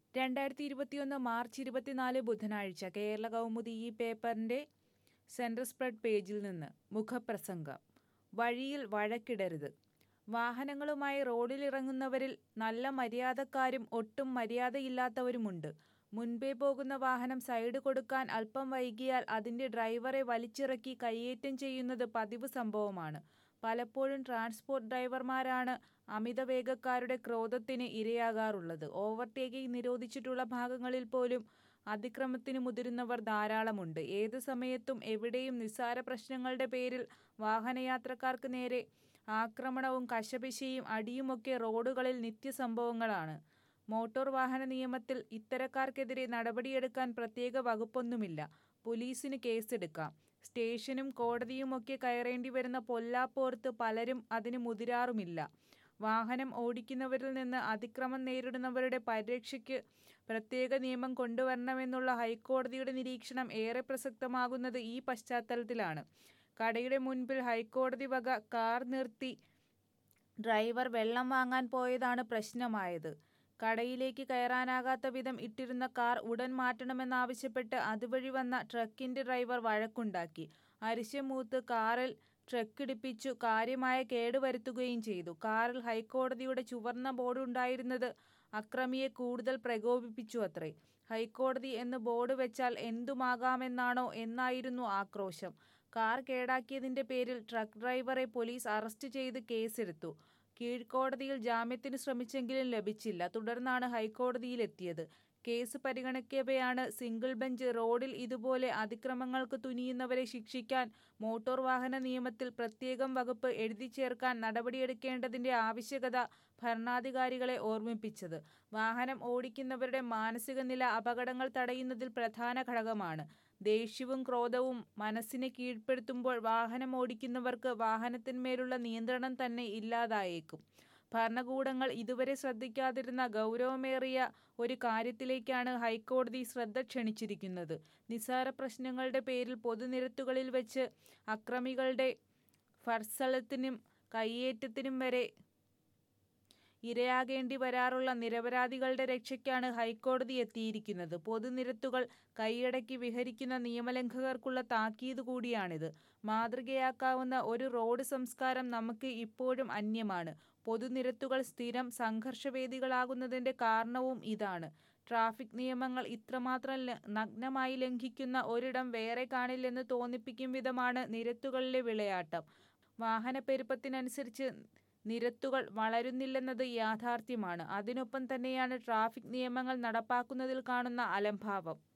രണ്ടായിരത്തി ഇരുപത്തിയൊന്ന് മാർച്ച് ഇരുപത്തിനാല് ബുധനാഴ്ച കേരള കൗമുദി ഈ പേപ്പറിന്റെ സെൻട്രൽ സ്പ്രെഡ് പേജിൽ നിന്ന് മുഖപ്രസംഗം വഴിയിൽ വഴക്കിടരുത് വാഹനങ്ങളുമായി റോഡിലിറങ്ങുന്നവരിൽ നല്ല മര്യാദക്കാരും ഒട്ടും മര്യാദയില്ലാത്തവരുമുണ്ട് മുൻപേ പോകുന്ന വാഹനം സൈഡ് കൊടുക്കാൻ അല്പം വൈകിയാൽ അതിന്റെ ഡ്രൈവറെ വലിച്ചിറക്കി കയ്യേറ്റം ചെയ്യുന്നത് പതിവ് സംഭവമാണ് പലപ്പോഴും ട്രാൻസ്പോർട്ട് ഡ്രൈവർമാരാണ് അമിതവേഗക്കാരുടെ ക്രോധത്തിന് ഇരയാകാറുള്ളത് ഓവർടേക്കിംഗ് നിരോധിച്ചിട്ടുള്ള ഭാഗങ്ങളിൽ പോലും അതിക്രമത്തിന് മുതിരുന്നവർ ധാരാളമുണ്ട് ഏത് സമയത്തും എവിടെയും നിസ്സാര പ്രശ്നങ്ങളുടെ പേരിൽ വാഹനയാത്രക്കാർക്ക് നേരെ ആക്രമണവും കശപിശയും അടിയുമൊക്കെ റോഡുകളിൽ നിത്യസംഭവങ്ങളാണ് മോട്ടോർ വാഹന നിയമത്തിൽ ഇത്തരക്കാർക്കെതിരെ നടപടിയെടുക്കാൻ പ്രത്യേക വകുപ്പൊന്നുമില്ല പോലീസിന് കേസെടുക്കാം സ്റ്റേഷനും കോടതിയുമൊക്കെ കയറേണ്ടി വരുന്ന പൊല്ലാപ്പോർത്ത് പലരും അതിന് മുതിരാറുമില്ല വാഹനം ഓടിക്കുന്നവരിൽ നിന്ന് അതിക്രമം നേരിടുന്നവരുടെ പരിരക്ഷയ്ക്ക് പ്രത്യേക നിയമം കൊണ്ടുവരണമെന്നുള്ള ഹൈക്കോടതിയുടെ നിരീക്ഷണം ഏറെ പ്രസക്തമാകുന്നത് ഈ പശ്ചാത്തലത്തിലാണ് കടയുടെ മുൻപിൽ ഹൈക്കോടതി വക കാർ നിർത്തി ഡ്രൈവർ വെള്ളം വാങ്ങാൻ പോയതാണ് പ്രശ്നമായത് കടയിലേക്ക് കയറാനാകാത്ത വിധം ഇട്ടിരുന്ന കാർ ഉടൻ മാറ്റണമെന്നാവശ്യപ്പെട്ട് അതുവഴി വന്ന ട്രക്കിന്റെ ഡ്രൈവർ വഴക്കുണ്ടാക്കി അരിശമൂത്ത് കാറിൽ ട്രക്കിടിപ്പിച്ചു കാര്യമായ കേടുവരുത്തുകയും ചെയ്തു കാറിൽ ഹൈക്കോടതിയുടെ ചുവന്ന ബോർഡ് ഉണ്ടായിരുന്നത് അക്രമിയെ കൂടുതൽ പ്രകോപിപ്പിച്ചു അത്രേ ഹൈക്കോടതി എന്ന് ബോർഡ് വെച്ചാൽ എന്തുമാകാമെന്നാണോ എന്നായിരുന്നു ആക്രോശം കാർ കേടാക്കിയതിന്റെ പേരിൽ ട്രക്ക് ഡ്രൈവറെ പോലീസ് അറസ്റ്റ് ചെയ്ത് കേസെടുത്തു കീഴ്ക്കോടതിയിൽ ജാമ്യത്തിന് ശ്രമിച്ചെങ്കിലും ലഭിച്ചില്ല തുടർന്നാണ് ഹൈക്കോടതിയിലെത്തിയത് കേസ് പരിഗണിക്കവെയാണ് സിംഗിൾ ബെഞ്ച് റോഡിൽ ഇതുപോലെ അതിക്രമങ്ങൾക്ക് തുനിയുന്നവരെ ശിക്ഷിക്കാൻ മോട്ടോർ വാഹന നിയമത്തിൽ പ്രത്യേകം വകുപ്പ് എഴുതി ചേർക്കാൻ നടപടിയെടുക്കേണ്ടതിന്റെ ആവശ്യകത ഭരണാധികാരികളെ ഓർമ്മിപ്പിച്ചത് വാഹനം ഓടിക്കുന്നവരുടെ മാനസിക നില അപകടങ്ങൾ തടയുന്നതിൽ പ്രധാന ഘടകമാണ് ദേഷ്യവും ക്രോധവും മനസ്സിനെ കീഴ്പ്പെടുത്തുമ്പോൾ വാഹനം ഓടിക്കുന്നവർക്ക് വാഹനത്തിന്മേലുള്ള നിയന്ത്രണം തന്നെ ഇല്ലാതായേക്കും ഭരണകൂടങ്ങൾ ഇതുവരെ ശ്രദ്ധിക്കാതിരുന്ന ഗൗരവമേറിയ ഒരു കാര്യത്തിലേക്കാണ് ഹൈക്കോടതി ശ്രദ്ധ ക്ഷണിച്ചിരിക്കുന്നത് നിസ്സാര പ്രശ്നങ്ങളുടെ പേരിൽ പൊതുനിരത്തുകളിൽ വെച്ച് അക്രമികളുടെ ഫർസലത്തിനും കയ്യേറ്റത്തിനും വരെ ഇരയാകേണ്ടി വരാറുള്ള നിരപരാധികളുടെ രക്ഷയ്ക്കാണ് ഹൈക്കോടതി എത്തിയിരിക്കുന്നത് പൊതുനിരത്തുകൾ കൈയടക്കി വിഹരിക്കുന്ന നിയമലംഘകർക്കുള്ള താക്കീത് കൂടിയാണിത് മാതൃകയാക്കാവുന്ന ഒരു റോഡ് സംസ്കാരം നമുക്ക് ഇപ്പോഴും അന്യമാണ് പൊതുനിരത്തുകൾ സ്ഥിരം സംഘർഷവേദികളാകുന്നതിന്റെ കാരണവും ഇതാണ് ട്രാഫിക് നിയമങ്ങൾ ഇത്രമാത്രം നഗ്നമായി ലംഘിക്കുന്ന ഒരിടം വേറെ കാണില്ലെന്ന് തോന്നിപ്പിക്കും വിധമാണ് നിരത്തുകളിലെ വിളയാട്ടം വാഹനപ്പെരുപ്പത്തിനനുസരിച്ച് നിരത്തുകൾ വളരുന്നില്ലെന്നത് യാഥാർത്ഥ്യമാണ് അതിനൊപ്പം തന്നെയാണ് ട്രാഫിക് നിയമങ്ങൾ നടപ്പാക്കുന്നതിൽ കാണുന്ന അലംഭാവം